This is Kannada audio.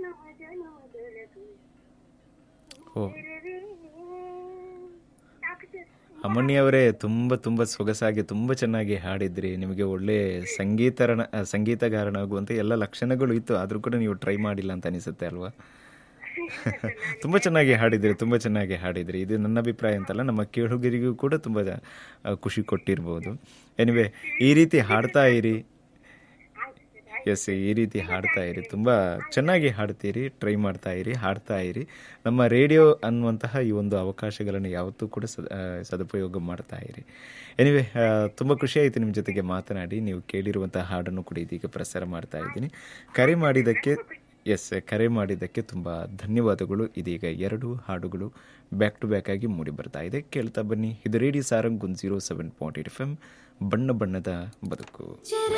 ಜನುಮ ಜನುಮದೊಳಗೂ ಓ ಇರುವೆ. ಸಾಕು ಸರ್. ಅಮಣಿ ಅವರೇ ತುಂಬ ತುಂಬ ಸೊಗಸಾಗಿ ತುಂಬ ಚೆನ್ನಾಗಿ ಹಾಡಿದ್ರಿ ನಿಮಗೆ ಒಳ್ಳೆ ಸಂಗೀತರಣ ಆ, ಸಂಗೀತಗಾರನಾಗುವಂಥ ಎಲ್ಲ ಲಕ್ಷಣಗಳು ಇತ್ತು ಆದರೂ ಕೂಡ ನೀವು ಟ್ರೈ ಮಾಡಿಲ್ಲ ಅಂತ ಅನಿಸುತ್ತೆ ಅಲ್ವಾ ತುಂಬ ಚೆನ್ನಾಗಿ ಹಾಡಿದ್ರಿ ತುಂಬ ಚೆನ್ನಾಗಿ ಹಾಡಿದ್ರಿ ಇದು ನನ್ನ ಅಭಿಪ್ರಾಯ ಅಂತಲ್ಲ ನಮ್ಮ ಕೇಳುಗರಿಗೂ ಕೂಡ ತುಂಬ ಆ, ಖುಷಿ ಕೊಟ್ಟಿರ್ಬೋದು ಎನಿವೆ ಈ ರೀತಿ ಹಾಡ್ತಾ ಇರಿ ಆಯ್ತು ಸರ್ ಆಯ್ತು. ಎಸ್ ಈ ರೀತಿ ಹಾಡ್ತಾ ಇರಿ ತುಂಬ ಚೆನ್ನಾಗಿ ಹಾಡ್ತೀರಿ ಟ್ರೈ ಮಾಡ್ತಾ ಇರಿ ಹಾಡ್ತಾ ಇರಿ ನಮ್ಮ ರೇಡಿಯೋ ಅನ್ನುವಂತಹ ಈ ಒಂದು ಅವಕಾಶಗಳನ್ನು ಯಾವತ್ತೂ ಕೂಡ ಸದ ಆ, ಸದುಪಯೋಗ ಮಾಡ್ತಾ ಇರಿ ಎನಿವೆ ತುಂಬ ಖುಷಿ ಆಯಿತು ನಿಮ್ಮ ಜೊತೆಗೆ ಮಾತನಾಡಿ ನೀವು ಕೇಳಿರುವಂತಹ ಹಾಡನ್ನು ಕೂಡ ಇದೀಗ ಪ್ರಸಾರ ಮಾಡ್ತಾ ಇದ್ದೀನಿ ಕರೆ ಮಾಡಿದ್ದಕ್ಕೆ ಎಸ್ ಕರೆ ಮಾಡಿದ್ದಕ್ಕೆ ತುಂಬ ಧನ್ಯವಾದಗಳು ಇದೀಗ ಎರಡು ಹಾಡುಗಳು ಬ್ಯಾಕ್ ಟು ಬ್ಯಾಕ್ ಆಗಿ ಮೂಡಿ ಬರ್ತಾ ಇದೆ ಕೇಳ್ತಾ ಬನ್ನಿ ಇದು ರೇಡಿಯೋ ಸಾರಂಗ್ ಗುನ್ zero seven point eight F M ಬಣ್ಣ ಬಣ್ಣದ ಬದುಕು